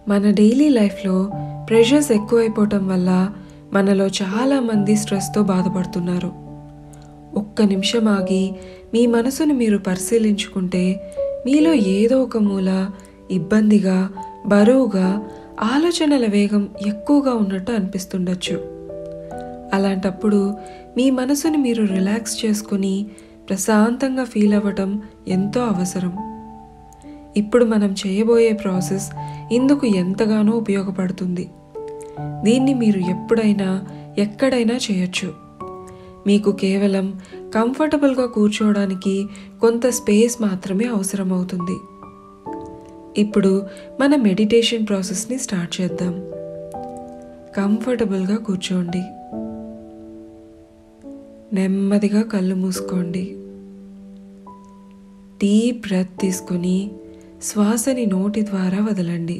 మన డైలీ లైఫ్లో ప్రెషర్స్ ఎక్కువైపోవటం వల్ల మనలో చాలామంది స్ట్రెస్తో బాధపడుతున్నారు ఒక్క నిమిషం ఆగి మీ మనసుని మీరు పరిశీలించుకుంటే మీలో ఏదో ఒక మూల ఇబ్బందిగా బరువుగా ఆలోచనల వేగం ఎక్కువగా ఉన్నట్టు అనిపిస్తుండొచ్చు అలాంటప్పుడు మీ మనసుని మీరు రిలాక్స్ చేసుకుని ప్రశాంతంగా ఫీల్ అవ్వటం ఎంతో అవసరం ఇప్పుడు మనం చేయబోయే ప్రాసెస్ ఇందుకు ఎంతగానో ఉపయోగపడుతుంది దీన్ని మీరు ఎప్పుడైనా ఎక్కడైనా చేయొచ్చు మీకు కేవలం కంఫర్టబుల్గా కూర్చోవడానికి కొంత స్పేస్ మాత్రమే అవసరమవుతుంది ఇప్పుడు మన మెడిటేషన్ ప్రాసెస్ని స్టార్ట్ చేద్దాం కంఫర్టబుల్గా కూర్చోండి నెమ్మదిగా కళ్ళు మూసుకోండి డీప్ బ్రెత్ తీసుకొని శ్వాసని నోటి ద్వారా వదలండి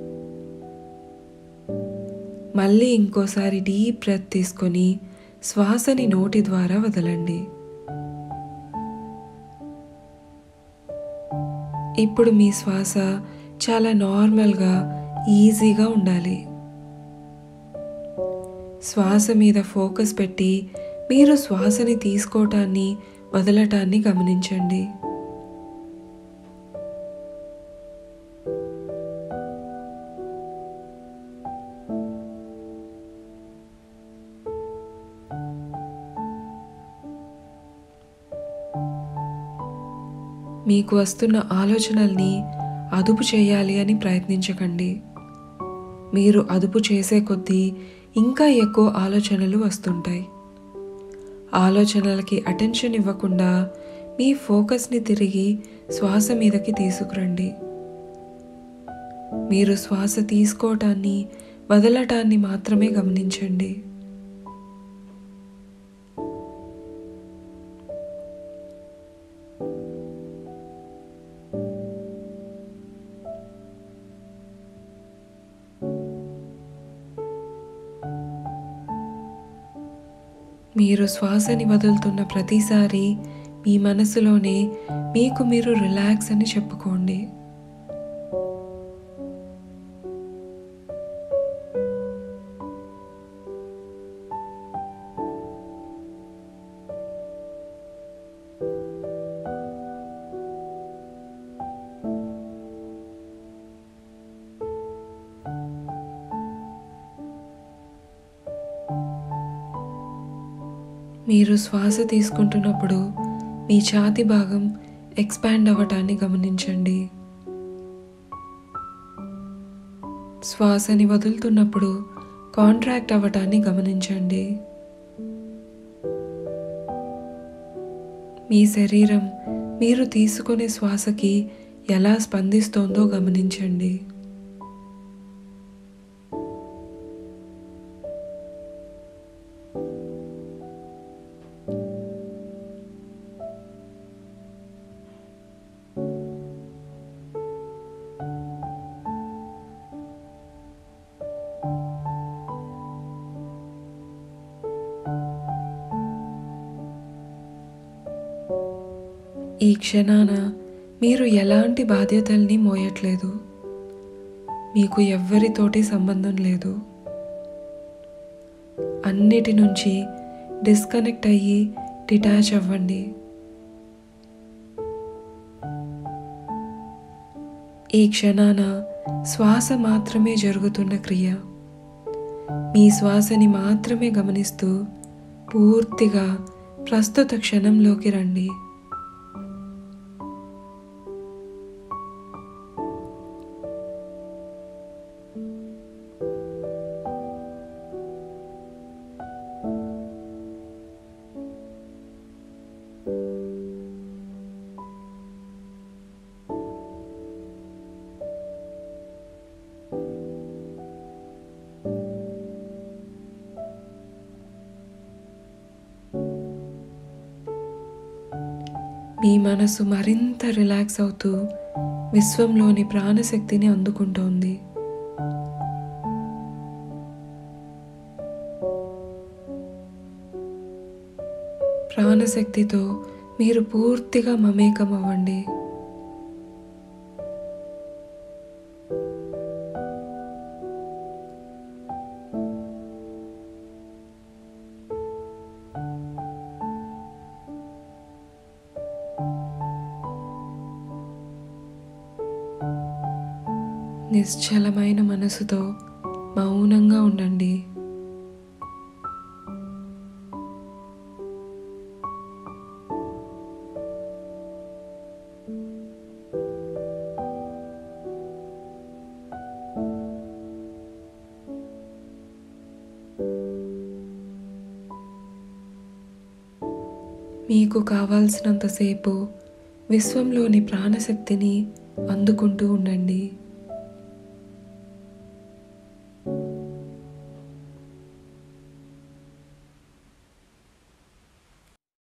మళ్ళీ ఇంకోసారి డీప్ బ్రెత్ తీసుకొని శ్వాసని నోటి ద్వారా వదలండి ఇప్పుడు మీ శ్వాస చాలా నార్మల్గా ఈజీగా ఉండాలి శ్వాస మీద ఫోకస్ పెట్టి మీరు శ్వాసని తీసుకోవటాన్ని వదలటాన్ని గమనించండి మీకు వస్తున్న ఆలోచనల్ని అదుపు చేయాలి అని ప్రయత్నించకండి మీరు అదుపు చేసే కొద్దీ ఇంకా ఎక్కువ ఆలోచనలు వస్తుంటాయి ఆలోచనలకి అటెన్షన్ ఇవ్వకుండా మీ ఫోకస్ని తిరిగి శ్వాస మీదకి తీసుకురండి మీరు శ్వాస తీసుకోవటాన్ని వదలటాన్ని మాత్రమే గమనించండి మీరు శ్వాసని వదులుతున్న ప్రతిసారి మీ మనసులోనే మీకు మీరు రిలాక్స్ అని చెప్పుకోండి మీరు శ్వాస తీసుకుంటున్నప్పుడు మీ ఛాతి భాగం ఎక్స్పాండ్ అవ్వటాన్ని గమనించండి శ్వాసని వదులుతున్నప్పుడు కాంట్రాక్ట్ అవ్వటాన్ని గమనించండి మీ శరీరం మీరు తీసుకునే శ్వాసకి ఎలా స్పందిస్తోందో గమనించండి ఈ క్షణాన మీరు ఎలాంటి బాధ్యతల్ని మోయట్లేదు మీకు ఎవ్వరితోటి సంబంధం లేదు అన్నిటి నుంచి డిస్కనెక్ట్ అయ్యి డిటాచ్ అవ్వండి ఈ క్షణాన శ్వాస మాత్రమే జరుగుతున్న క్రియ మీ శ్వాసని మాత్రమే గమనిస్తూ పూర్తిగా ప్రస్తుత క్షణంలోకి రండి మీ మనసు మరింత రిలాక్స్ అవుతూ విశ్వంలోని ప్రాణశక్తిని అందుకుంటోంది ప్రాణశక్తితో మీరు పూర్తిగా మమేకం అవ్వండి నిశ్చలమైన మనసుతో మౌనంగా ఉండండి మీకు కావాల్సినంతసేపు విశ్వంలోని ప్రాణశక్తిని అందుకుంటూ ఉండండి